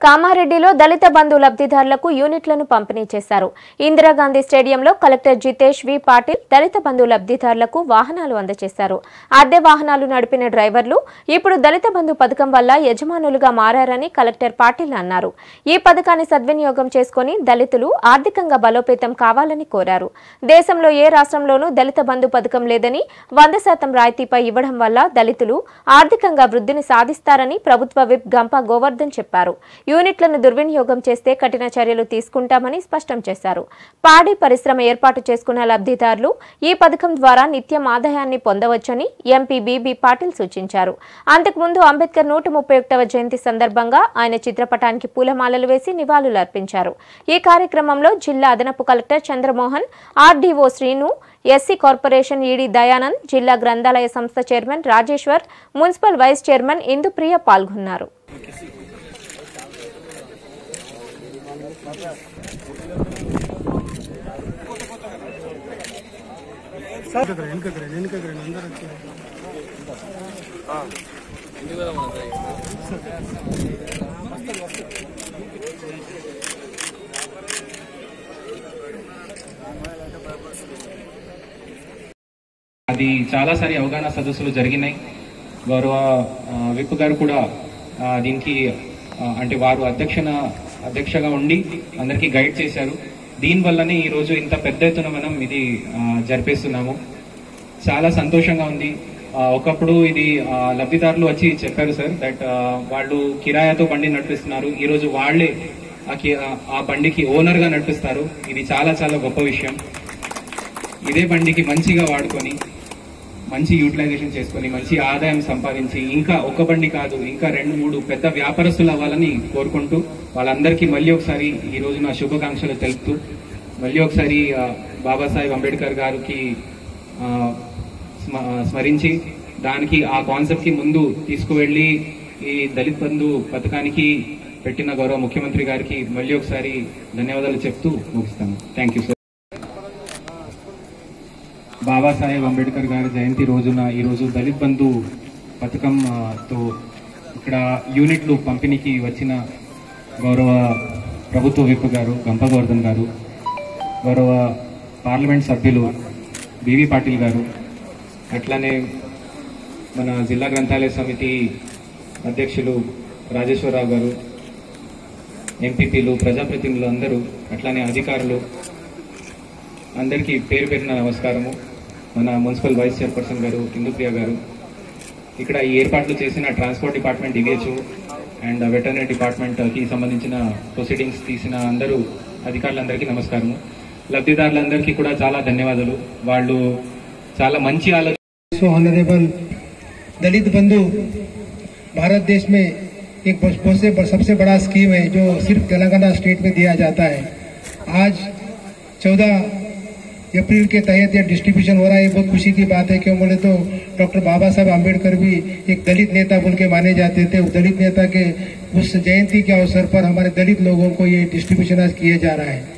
కామారెడ్డిలో దళిత బంధు లబ్ధిదారులకు యూనిట్లను పంపిణీ చేశారు ఇందిరాగాంధీ స్టేడియంలో కలెక్టర్ జితేష్ వి పాటిల్ దళిత బంధు లబ్ధిదారులకు వాహనాలు అందజేశారు అద్దె వాహనాలు నడిపిన డ్రైవర్లు ఇప్పుడు దళిత బంధు పథకం వల్ల యజమానులుగా మారారని కలెక్టర్ పాటిల్ అన్నారు ఈ పథకాన్ని సద్వినియోగం చేసుకుని దళితులు ఆర్థికంగా బలోపేతం కావాలని కోరారు దేశంలో ఏ రాష్ట్రంలోనూ దళిత బంధు పథకం లేదని వంద శాతం రాయితీపై ఇవ్వడం వల్ల దళితులు ఆర్థికంగా వృద్ధిని సాధిస్తారని ప్రభుత్వ విప్ గంప గోవర్ధన్ చెప్పారు యూనిట్లను దుర్వినియోగం చేస్తే కఠిన చర్యలు తీసుకుంటామని స్పష్టం చేశారు పాడి పరిశ్రమ ఏర్పాటు చేసుకున్న లబ్ధిదారులు ఈ పథకం ద్వారా నిత్యం ఆదాయాన్ని పొందవచ్చని ఎంపీ బీబీ పాటిల్ సూచించారు అంతకుముందు అంబేద్కర్ నూట ముప్పై ఒకటవ జయంతి సందర్భంగా ఆయన చిత్రపటానికి పూలమాలలు వేసి నివాళులర్పించారు ఈ కార్యక్రమంలో జిల్లా అదనపు collector Chandramohan RDO Srinu SC corporation ED Dayanand జిల్లా గ్రంథాలయ సంస్థ chairman Rajeshwar municipal vice chairman Indupriya పాల్గొన్నారు వెనకకరండి వెనకకరండి వెనకకరండి అందరూ వచ్చారు అది చాలాసారి అవగాహన సదస్సులు జరిగినాయి గౌరవ ఆ, విప్ గారు కూడా ఆ, దీనికి ఆ, అంటే వారు అధ్యక్షన అధ్యక్షగా ఉండి అందరికీ గైడ్ చేశారు దీనివల్లనే ఈ రోజు ఇంత పెద్ద ఎత్తున మనం ఇది ఆ, జరిపేస్తున్నాము చాలా సంతోషంగా ఉంది ఆ, ఒకప్పుడు ఇది ఆ, లబ్ధిదారులు వచ్చి చెప్పారు సార్ దట్ వాళ్ళు కిరాయాతో బండి నడిపిస్తున్నారు ఈ రోజు వాళ్ళే ఆ కి- ఆ- ఆ బండికి ఓనర్ గా నడిపిస్తారు ఇది చాలా చాలా గొప్ప విషయం ఇదే బండికి మంచిగా వాడుకొని మంచి యూటిలైజేషన్ చేసుకొని మంచి ఆదాయం సంపాదించి ఇంకా ఒక బండి కాదు ఇంకా రెండు మూడు పెద్ద వ్యాపారస్తులు అవ్వాలని కోరుకుంటూ వాళ్ళందరికీ మళ్ళీ ఒకసారి ఈ రోజు నా శుభాకాంక్షలు తెలుపుతూ మళ్ళీ ఒకసారి ఆ, బాబాసాహెబ్ అంబేద్కర్ గారికి ఆ, స్మ- స్మరించి దానికి ఆ కాన్సెప్ట్ కి ముందు తీసుకువెళ్లి ఈ దళిత్ బంధు పథకానికి పెట్టిన గౌరవ ముఖ్యమంత్రి గారికి మళ్ళీ ఒకసారి ధన్యవాదాలు చెప్తూ ముగిస్తాను thank you sir Babasaheb Ambedkar గారి జయంతి రోజున ఈ రోజు దళిత్ బంధు పథకం ఆ, తో ఇక్కడ యూనిట్లు పంపిణీకి వచ్చిన గౌరవ ప్రభుత్వ విప్ గారు గంపగోవర్ధన్ గారు గౌరవ పార్లమెంట్ సభ్యులు బివి పాటిల్ గారు అట్లానే మన జిల్లా గ్రంథాలయ సమితి అధ్యక్షులు రాజేశ్వరరావు గారు ఎంపీపీలు ప్రజాప్రతినిధులు అందరూ అట్లానే అధికారులు అందరికీ పేరు పేరున నమస్కారము మన మున్సిపల్ వైస్ చైర్పర్సన్ గారు ఇందుప్రియ గారు ఇక్కడ ఈ ఏర్పాట్లు చేసిన transport department DVHO and veterinary department కి సంబంధించిన ప్రొసీడింగ్స్ తీసిన అందరూ అధికారులందరికీ నమస్కారము లబ్ధిదారులందరికీ కూడా చాలా ధన్యవాదాలు వాళ్ళు చాలా మంచి ఆలోచన सो ऑनरेबल दलित बंधु भारत देश में एक बहुत बहुत से सबसे बड़ा स्कीम है जो सिर्फ तेलंगाना स्टेट में दिया जाता है आज 14 अप्रैल के तहत यह डिस्ट्रीब्यूशन हो रहा है ये बहुत खुशी की बात है क्यों बोले तो डॉक्टर बाबा साहब आम्बेडकर भी एक दलित नेता बोल के माने जाते थे उस दलित नेता के उस जयंती के अवसर पर हमारे दलित लोगों को ये डिस्ट्रीब्यूशन आज किया जा रहा है